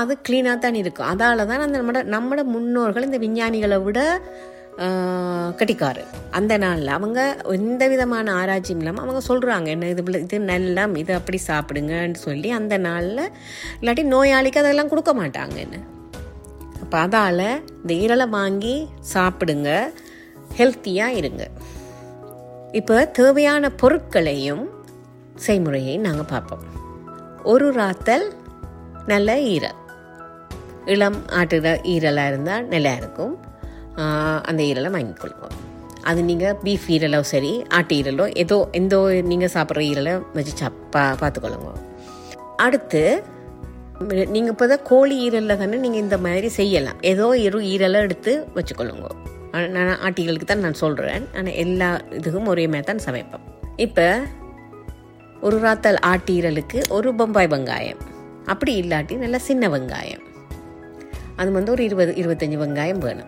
அது க்ளீனாக தான் இருக்கும் அதால தான் அந்த நம்மட நம்மட முன்னோர்கள் இந்த விஞ்ஞானிகளை விட ஆஹ், கெட்டிக்காரு அந்த நாளில் அவங்க எந்த விதமான ஆராய்ச்சியும் இல்லாமல் அவங்க சொல்கிறாங்க என்ன இது இவ்வளவு- இது நல்லா இது அப்படி சாப்பிடுங்கன்னு சொல்லி அந்த நாளில் இல்லாட்டி நோயாளிக்கு அதெல்லாம் கொடுக்க மாட்டாங்க என்ன அப்போ அதால் இந்த ஈரலை வாங்கி சாப்பிடுங்க ஹெல்த்தியாக இருங்க இப்போ தேவையான பொருட்களையும் செய்முறையையும் நாங்கள் பார்ப்போம் ஒரு ராத்தல் நல்ல ஈரல் இளம் ஆட்டுற ஈரலாக இருந்தால் நல்லா இருக்கும் ஆஹ் அந்த ஈரலை வாங்கிக்கொள்ளுங்க அது நீங்கள் பீஃப் ஈரலோ சரி ஆட்டு ஈரலோ ஏதோ எந்த நீங்கள் சாப்பிட்ற ஈரலை வச்சு சாப் பா பார்த்துக்கொள்ளுங்க அடுத்து நீங்கள் இப்போ தான் கோழி ஈரலில் தானே நீங்கள் இந்த மாதிரி செய்யலாம் ஏதோ இரு ஈரலை எடுத்து வச்சுக்கொள்ளுங்க ஆனா, நான் ஆட்டிகளுக்கு தான் நான் சொல்கிறேன் ஆனால் எல்லா இதுக்கும் ஒரே மாதிரி தான் சமைப்பேன் இப்போ ஒரு ராத்தல் ஆட்டீரலுக்கு ஒரு பம்பாய் வெங்காயம் அப்படி இல்லாட்டி நல்ல சின்ன வெங்காயம் அது வந்து ஒரு இருபது இருபத்தஞ்சி வெங்காயம் வேணும்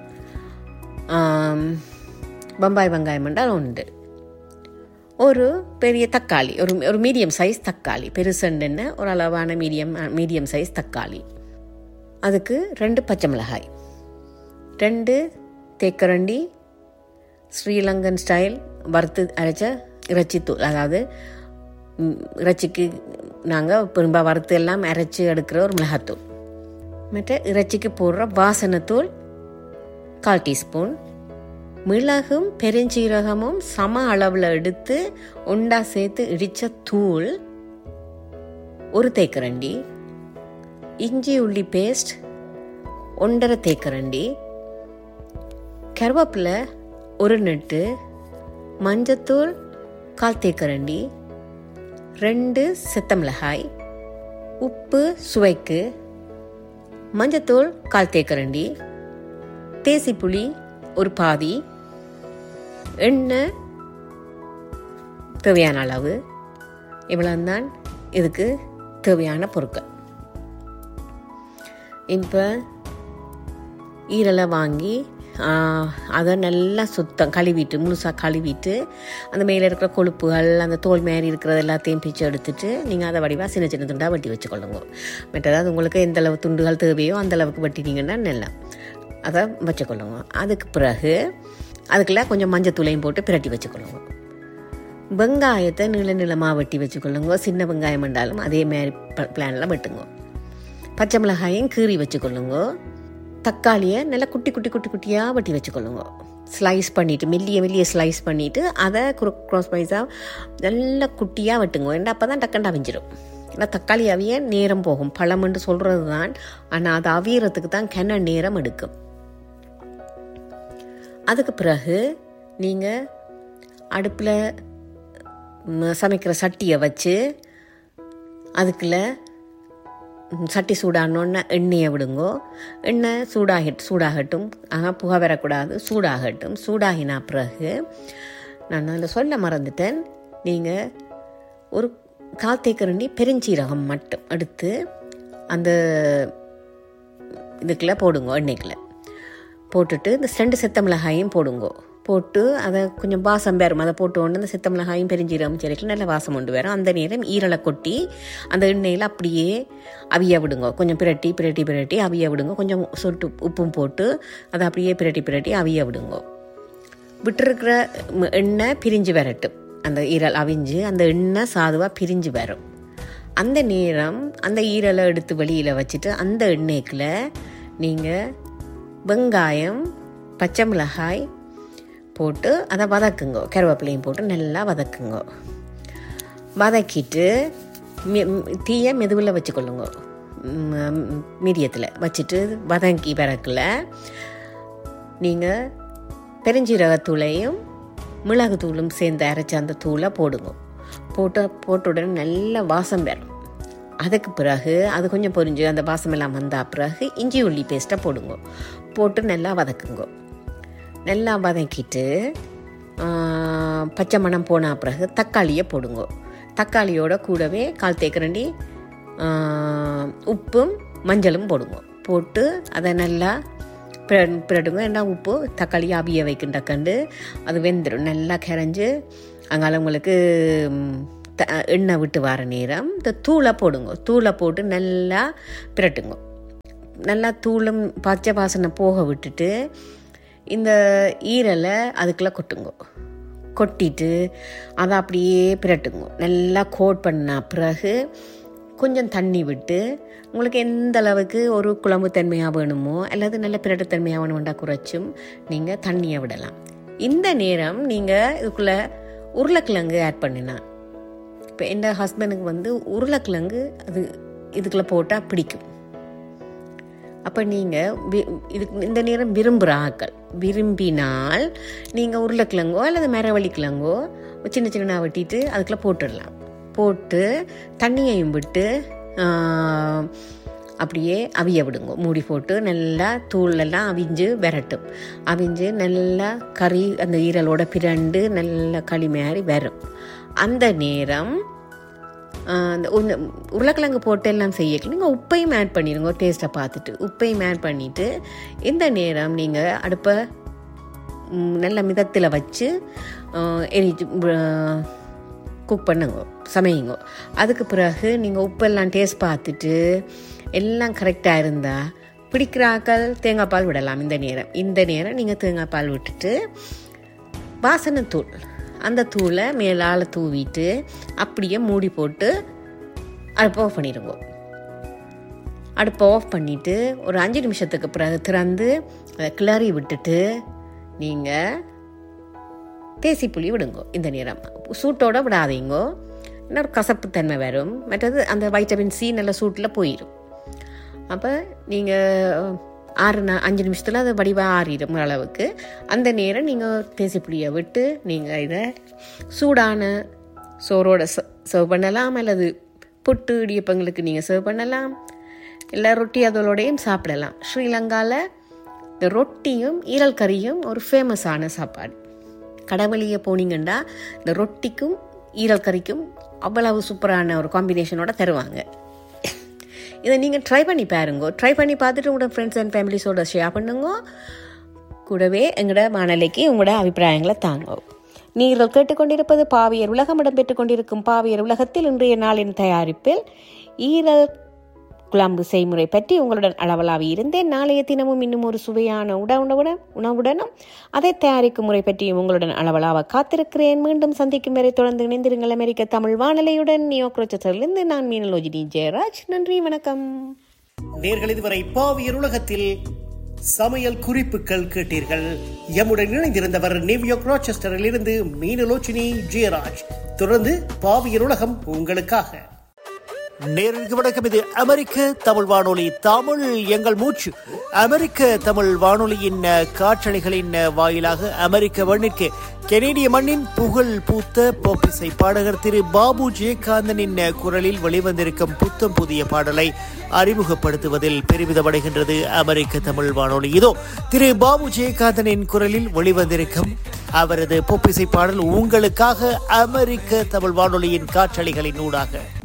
ஆம், பம்பாய் வெங்காயம் என்றால் உண்டு ஒரு பெரிய தக்காளி ஒரு ஒரு மீடியம் சைஸ் தக்காளி பெருசண்டுன்னு ஒரு அளவான மீடியம் மீடியம் சைஸ் தக்காளி அதுக்கு ரெண்டு பச்சை மிளகாய் ரெண்டு தேக்கரண்டி ஸ்ரீலங்கன் ஸ்டைல் வறுத்து அரைச்ச இறைச்சித்தூள் அதாவது ம், இறைச்சிக்கு நாங்கள் பெரும்பா வறுத்து எல்லாம் அரைச்சி எடுக்கிற ஒரு மிளகாத்தூள் மற்ற இறைச்சிக்கு போடுற வாசனைத்தூள் கால் டீஸ்பூன் மிளகும் பெருஞ்சீரகமும் சம அளவில் எடுத்து உண்டா சேர்த்து இடித்த தூள் ஒரு தேக்கரண்டி இஞ்சி உள்ளி பேஸ்ட் ஒன்றரை தேக்கரண்டி கருவேப்பிலை ஒரு நெட்டு மஞ்சத்தூள் கால் தேக்கரண்டி ரெண்டு செத்த மிளகாய் உப்பு சுவைக்கு மஞ்சத்தூள் கால் தேக்கரண்டி தேசிப்புளி ஒரு பாதி எண்ணெய் தேவையான அளவு இவ்வளவுதான் இதுக்கு தேவையான பொருட்கள் இப்போ ஈரலை வாங்கி ஆஹ், அதை நல்லா சுத்தம் கழுவிட்டு முழுசாக கழுவிட்டு அந்த மேலே இருக்கிற கொழுப்புகள் அந்த தோல் மேரி இருக்கிறது எல்லாத்தையும் பிச்சு எடுத்துட்டு நீங்கள் அதை வடிவாக சின்ன சின்ன துண்டாக வெட்டி வச்சுக்கொள்ளுங்க மற்றது உங்களுக்கு எந்த அளவு துண்டுகள் தேவையோ அந்த அளவுக்கு வெட்டினீங்கன்னா நல்லா அதை வச்சுக்கொள்ளுங்க அதுக்கு பிறகு அதுக்குள்ள கொஞ்சம் மஞ்சத்தூளையும் போட்டு பிரட்டி வச்சுக்கொள்ளுங்க வெங்காயத்தை நீள நீளமாக வெட்டி வச்சுக்கொள்ளுங்க சின்ன வெங்காயம் இருந்தாலும் அதே மாதிரி பிளானில் வெட்டுங்க பச்சை மிளகாயும் கீறி வச்சுக்கொள்ளுங்க தக்காளியை நல்லா குட்டி குட்டி குட்டி குட்டியாக வெட்டி வச்சுக்கொள்ளுங்க ஸ்லைஸ் பண்ணிவிட்டு மெல்லிய மெல்லிய ஸ்லைஸ் பண்ணிவிட்டு அதை க்ராஸ் வைஸாக நல்லா குட்டியாக வெட்டுங்க ஏன்னா அப்போ தான் டக்குன்னு அவிஞ்சிடும் ஏன்னா தக்காளி அவிய நேரம் போகும் பழம்னு சொல்கிறது தான் ஆனால் அது அவியறதுக்கு தான் கென நேரம் எடுக்கும் அதுக்கு பிறகு நீங்கள் அடுப்பில் சமைக்கிற சட்டியை வச்சு அதுக்குள்ள ம், சட்டி சூடானோன்னு எண்ணெயை விடுங்கோ எண்ணெய் சூடாகி சூடாகட்டும் ஆனால் புகை வரக்கூடாது சூடாகட்டும் சூடாகினா பிறகு நான் அதில் சொல்ல மறந்துட்டேன் நீங்கள் ஒரு கால் தேக்கரண்டி பெருஞ்சீரகம் மட்டும் எடுத்து அந்த இதுக்குள்ளே போடுங்க எண்ணெய்க்குள்ள போட்டுட்டு இந்த ரெண்டு செத்த மிளகாயும் போடுங்கோ போட்டு அதை கொஞ்சம் வாசம் பெறும் அதை போட்டு கொண்டு அந்த செத்த மிளகாயும் பெருஞ்சீரகம் செடிக்கு நல்ல வாசம் கொண்டு வரும் அந்த நேரம் ஈரலை கொட்டி அந்த எண்ணெயில் அப்படியே அவிய விடுங்க கொஞ்சம் பிரட்டி பிரட்டி பிரட்டி அவிய விடுங்க கொஞ்சம் சொட்டு உப்பும் போட்டு அதை அப்படியே பிரட்டி பிரட்டி அவிய விடுங்க விட்டுருக்கிற ம், எண்ணெய் பிரிஞ்சு வரட்டும் அந்த ஈரல் அவிஞ்சு அந்த எண்ணெய் சாதுவாக பிரிஞ்சு வரும் அந்த நேரம் அந்த ஈரலை எடுத்து வெளியில் வச்சுட்டு அந்த எண்ணெய்க்குள்ள நீங்கள் வெங்காயம் பச்சை மிளகாய் போட்டு அதை வதக்குங்க கருவேப்பிலையும் போட்டு நல்லா வதக்குங்க வதக்கிட்டு மி- ம், தீயை மெதுவில் வச்சுக்கொள்ளுங்க மீடியத்தில் வச்சுட்டு வதக்கி பிறகுல நீங்கள் பெருஞ்சீரகத்தூளையும் மிளகுத்தூளும் சேர்ந்து அரைச்ச அந்த தூளை போடுங்க போட்ட போட்ட உடனே நல்ல வாசம் வரும் அதுக்கு பிறகு அது கொஞ்சம் பொரிஞ்சு அந்த வாசம் எல்லாம் வந்த பிறகு இஞ்சி உள்ளி பேஸ்ட்டை போடுங்க போட்டு நல்லா வதக்குங்க நல்லா வதக்கிட்டு ஆ, பச்சை மணம் போன பிறகு தக்காளியை போடுங்க தக்காளியோட கூடவே கால் தேக்கரண்டி ஆ, உப்பும் மஞ்சளும் போடுங்க போட்டு அதை நல்லா பிர- பிரடுங்க ஏன்னா உப்பு தக்காளி அவிய வைக்கின்ற கண்டு அது வெந்துடும் நல்லா கரைஞ்சு அங்கால உங்களுக்கு ம், த- எண்ணெய் விட்டு வர நேரம் இந்த தூளை போடுங்க தூளை போட்டு நல்லா பிரட்டுங்க நல்லா தூளும் பச்சை வாசனை போக விட்டுட்டு இந்த ஈரலை அதுக்குள்ளே கொட்டுங்க கொட்டிட்டு அதை அப்படியே பிரட்டுங்க நல்லா கோட் பண்ண பிறகு கொஞ்சம் தண்ணி விட்டு உங்களுக்கு எந்த அளவுக்கு ஒரு குழம்பு தன்மையாக வேணுமோ அல்லது நல்ல பிரட்டுத்தன்மையாக வேணுமெண்டா குறைச்சும் நீங்கள் தண்ணியை விடலாம் இந்த நேரம் நீங்கள் இதுக்குள்ளே உருளைக்கிழங்கு ஆட் பண்ணினா இப்போ என் ஹஸ்பண்டுக்கு வந்து உருளைக்கிழங்கு அது இதுக்குள்ளே போட்டால் பிடிக்கும் அப்போ நீங்கள் இதுக்கு இந்த நேரம் விரும்புகிற ஆக்கள் விரும்பினால் நீங்கள் உருளைக்கிழங்கோ அல்லது மரவள்ளிக்கிழங்கோ சின்ன சின்ன வெட்டிட்டு அதுக்குள்ளே போட்டுடலாம் போட்டு தண்ணியையும் விட்டு அப்படியே அவிய விடுங்க மூடி போட்டு நல்லா தூளெல்லாம் அவிஞ்சு விரட்டும் அவிஞ்சு நல்லா கறி அந்த ஈரலோட பிரண்டு நல்லா களி மாதிரி வரும் அந்த நேரம் அந்த உருளைக்கிழங்கு போட்டு எல்லாம் செய்ய நீங்கள் உப்பையும் ஆட் பண்ணிடுங்க டேஸ்ட்டை பார்த்துட்டு உப்பையும் ஆட் பண்ணிவிட்டு இந்த நேரம் நீங்கள் அடுப்பை நல்ல மிதத்தில் வச்சு எரி குக் பண்ணுங்க சமையுங்க அதுக்கு பிறகு நீங்கள் உப்பெல்லாம் டேஸ்ட் பார்த்துட்டு எல்லாம் கரெக்டாக இருந்தால் பிடிக்கிறாக்கள் தேங்காய் பால் விடலாம் இந்த நேரம் இந்த நேரம் நீங்கள் தேங்காய் பால் விட்டுட்டு வாசனை தூள் அந்த தூளை மேலால் தூவிட்டு அப்படியே மூடி போட்டு அடுப்பை ஆஃப் பண்ணிடுங்க அடுப்பை ஆஃப் பண்ணிவிட்டு ஒரு அஞ்சு நிமிஷத்துக்கு பிறகு திறந்து அதை கிளறி விட்டுட்டு நீங்கள் தேசி புளி விடுங்க இந்த நேரம் சூட்டோட விடாதீங்க இன்னொரு கசப்பு தன்மை வரும் மற்றது அந்த வைட்டமின் சி நல்ல சூட்டில் போயிடும் அப்போ நீங்கள் ஆறு நா அஞ்சு நிமிஷத்தில் அது வடிவாக ஆறிடும் அளவுக்கு அந்த நேரம் நீங்கள் தேசி புளியை விட்டு நீங்கள் இதை சூடான சோறோட சர்வ் பண்ணலாம் அல்லது புட்டு இடியப்பங்களுக்கு நீங்கள் சர்வ் பண்ணலாம் இல்லை ரொட்டி அதோடையும் சாப்பிடலாம் ஸ்ரீலங்காவில் இந்த ரொட்டியும் ஈரல் கறியும் ஒரு ஃபேமஸான சாப்பாடு கடவுளியை போனீங்கன்னா இந்த ரொட்டிக்கும் ஈரல் கறிக்கும் அவ்வளவு சூப்பரான ஒரு காம்பினேஷனோட தருவாங்க இதை நீங்கள் ட்ரை பண்ணி பாருங்க ட்ரை பண்ணி பார்த்துட்டு உங்களோட ஃப்ரெண்ட்ஸ் அண்ட் ஃபேமிலிஸோட ஷேர் பண்ணுங்க கூடவே எங்களோட மனநிலைக்கு உங்களோட அபிப்பிராயங்களை தாங்க நீங்கள் கேட்டுக்கொண்டிருப்பது பாவியர் உலகம் இடம்பெற்றுக் கொண்டிருக்கும் பாவியர் உலகத்தில் இன்றைய நாளின் தயாரிப்பில் ஈரல் குழம்பு செய்முறை பற்றி உங்களுடன் அளவலாவி இருந்தேன் நாளைய தினமும் இன்னும் ஒரு சுவையான உணவுடன் உணவுடனும் அதை தயாரிக்கும் முறை பற்றியும் உங்களுடன் அளவலாக காத்திருக்கிறேன் மீண்டும் சந்திக்கும் வரை தொடர்ந்து இணைந்திருங்கள் அமெரிக்க தமிழ் வானொலியுடன் நியோக்ரோச்சத்திலிருந்து நான் மீனலோஜினி ஜெயராஜ் நன்றி வணக்கம் நேர்கள் இதுவரை பாவியர் உலகத்தில் சமையல் குறிப்புகள் கேட்டீர்கள் எம்முடன் இணைந்திருந்தவர் நியூயார்க் ராச்செஸ்டரில் இருந்து மீனலோச்சினி ஜெயராஜ் தொடர்ந்து பாவியர் உலகம் உங்களுக்காக நேருக்கு வணக்கம் இது அமெரிக்க தமிழ் வானொலி தமிழ் எங்கள் மூச்சு அமெரிக்க தமிழ் வானொலியின் காற்றலைகளின் வாயிலாக அமெரிக்க மண்ணிற்கு கெனேடிய மண்ணின் புகழ் பூத்த போப்பிசை பாடகர் திரு பாபு ஜெயகாந்தனின் குரலில் வெளிவந்திருக்கும் புத்தம் புதிய பாடலை அறிமுகப்படுத்துவதில் பெருமிதமடைகின்றது அமெரிக்க தமிழ் வானொலி இதோ திரு பாபு ஜெயகாந்தனின் குரலில் வெளிவந்திருக்கும் அவரது பொப்பிசை பாடல் உங்களுக்காக அமெரிக்க தமிழ் வானொலியின் காற்றலைகளின் ஊடாக